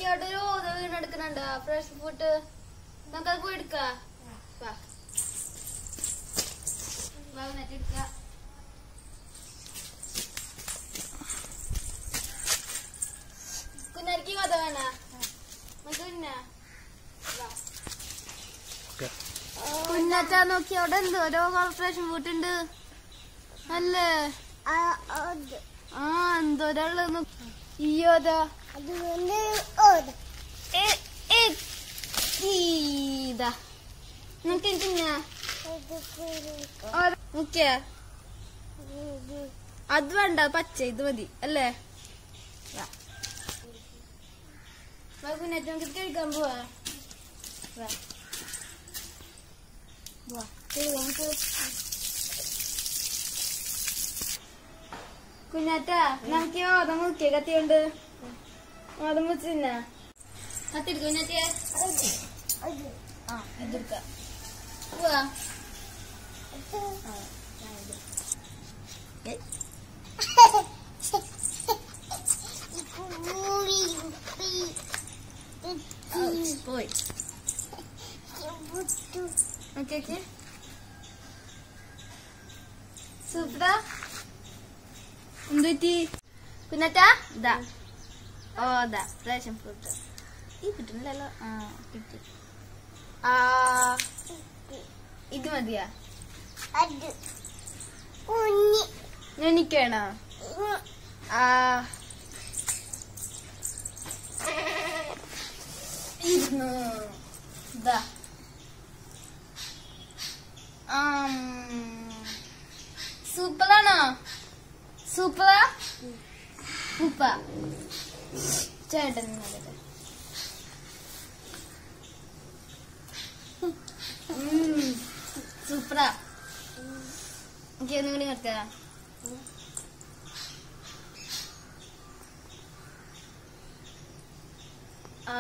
അവിടെ ഒരു ഓത വീണെടുക്കണുണ്ട് fresh food നമുക്കത് പോയി എടുക്കാം വാ വാ എന്നിട്ട് എടുക്കാം കുഞ്ഞാരിക്ക് കഥ വേണ നമുക്ക് പിന്നെ കുഞ്ഞാച്ചാ നോക്കി അവിടെ എന്തോ ഓരോ കോർപ്പറേഷൻ ഫുഡ് അല്ലേ ആ എന്തോരാള് ഈയോതാ ഇതാ നമുക്ക് തിന്നാ നോക്കിയാ അത് വേണ്ട പച്ച ഇത് മതി അല്ലേ വാ. വാ കുഞ്ഞാറ്റ നമുക്ക് ഇത് കഴിക്കാൻ പോവാ വാ. വാ, കഴിക്കാം നമുക്ക്. കുഞ്ഞാറ്റ നമുക്ക് ഈ ഓതം മുക്കിയ കത്തിയുണ്ട് ഓതം മുച്ച് തിന്നാ കത്തിയെടുക്ക കുഞ്ഞാറ്റേ ആ ഇതെടുക്കാം പോവാ പോയി ഓക്കെ ഓക്കെ സൂപ്പറാ എന്തുപറ്റി കുഞ്ഞാറ്റാ ഇതാ ഓ ഇതാ റേഷൻ ഫ്രൂട്ട് ഈ കിട്ടുന്നില്ലല്ലോ ആ കിട്ടി ആ ഇത് മതിയാ എനിക്ക് വേണോ ആ ഇരുന്നു ഇതാ ആം. സൂപ്പറാണോ സൂപ്പറാ ഉപ്പ ചേട്ടൻ നിങ്ങളുടെ സൂപ്പറാ എനിക്ക് ഒന്നും കൂടി നിർത്താം ആ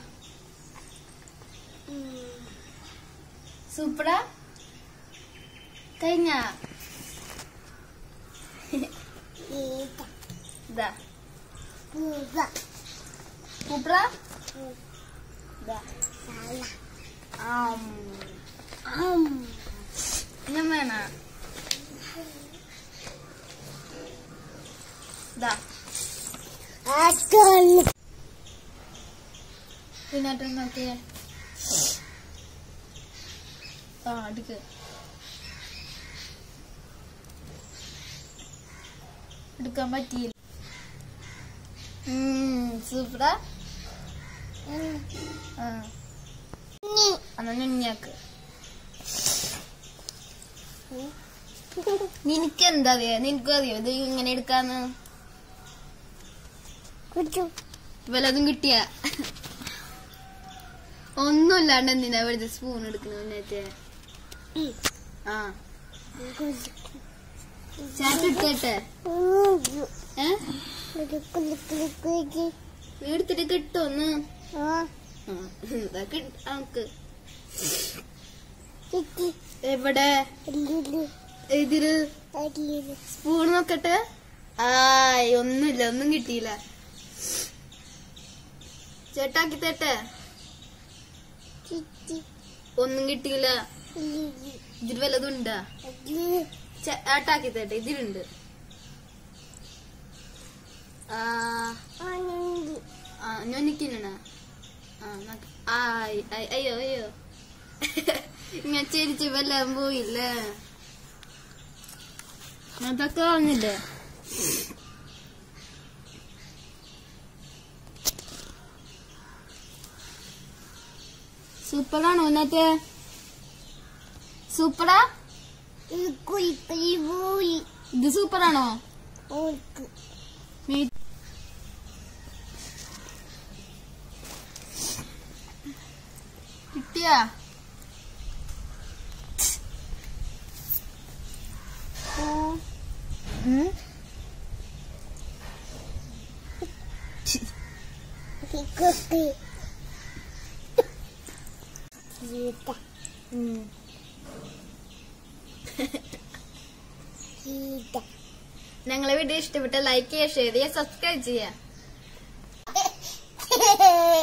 സൂപ്പറാ കഴിഞ്ഞ ഇതാ സൂപ്പറാ ഇതാ ആം ഞാൻ വേണ ഇതാ പിന്നെ നോക്കിയേ ആ അടുക്ക് എടുക്കാൻ പറ്റിയില്ല സൂപ്പറാ ആ എന്നാ ഞുഞ്ഞാക്ക് നിനക്ക് എന്താ അറിയാ നിനക്കും അറിയോ ഇത് ഇങ്ങനെ എടുക്കാന്ന് വല്ലതും കിട്ടിയ ഒന്നുമില്ലാണ്ട് എന്തിനാ വെറുതെ സ്പൂൺ എടുക്കുന്ന മുന്നേറ്റേ ആ ചേട്ടൻ എടുക്കട്ടെ ഏ എടുത്തിട്ട് കിട്ടുമെന്ന് നമുക്ക് എവിടെ ഇതില് സ്പൂൺ നോക്കട്ടെ ആയ് ഒന്നുമില്ല ഒന്നും കിട്ടിയില്ല ചേട്ടാക്കി തട്ടെ ഒന്നും കിട്ടിയില്ല ഇതിൽ വല്ലതും ഉണ്ടാ ചേട്ടാക്കി തട്ടെ ഇതിലുണ്ട് ആ ആ ഞൊന്നിക്കിനണ ആ നോക്ക്. ആയ് ആയ്, അയ്യോ അയ്യോ ഞാൻ ചെരിച്ച് വല്ലതും പോയില്ലേ അതൊക്കെ വന്നില്ലേ സൂപ്പറാണോ എന്നിട്ട് സൂപ്പറാ ഇത് സൂപ്പറാണോ നീ കിട്ടിയാ ഉം ഉം. ഞങ്ങളെ വീഡിയോ ഇഷ്ടപ്പെട്ട ലൈക്ക് ചെയ്യുക ഷെയർ ചെയ്യുക സബ്സ്ക്രൈബ് ചെയ്യുക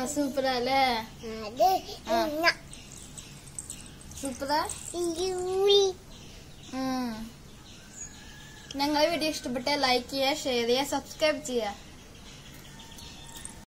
സൂപ്പറാ അല്ലേ അത് ആ. ഇങ്ങ. സൂപ്പറാ യൂളി. ഞങ്ങളെ വീഡിയോ ഇഷ്ടപ്പെട്ട ലൈക്ക് ചെയ്യുക ഷെയർ ചെയ്യുക സബ്സ്ക്രൈബ് ചെയ്യുക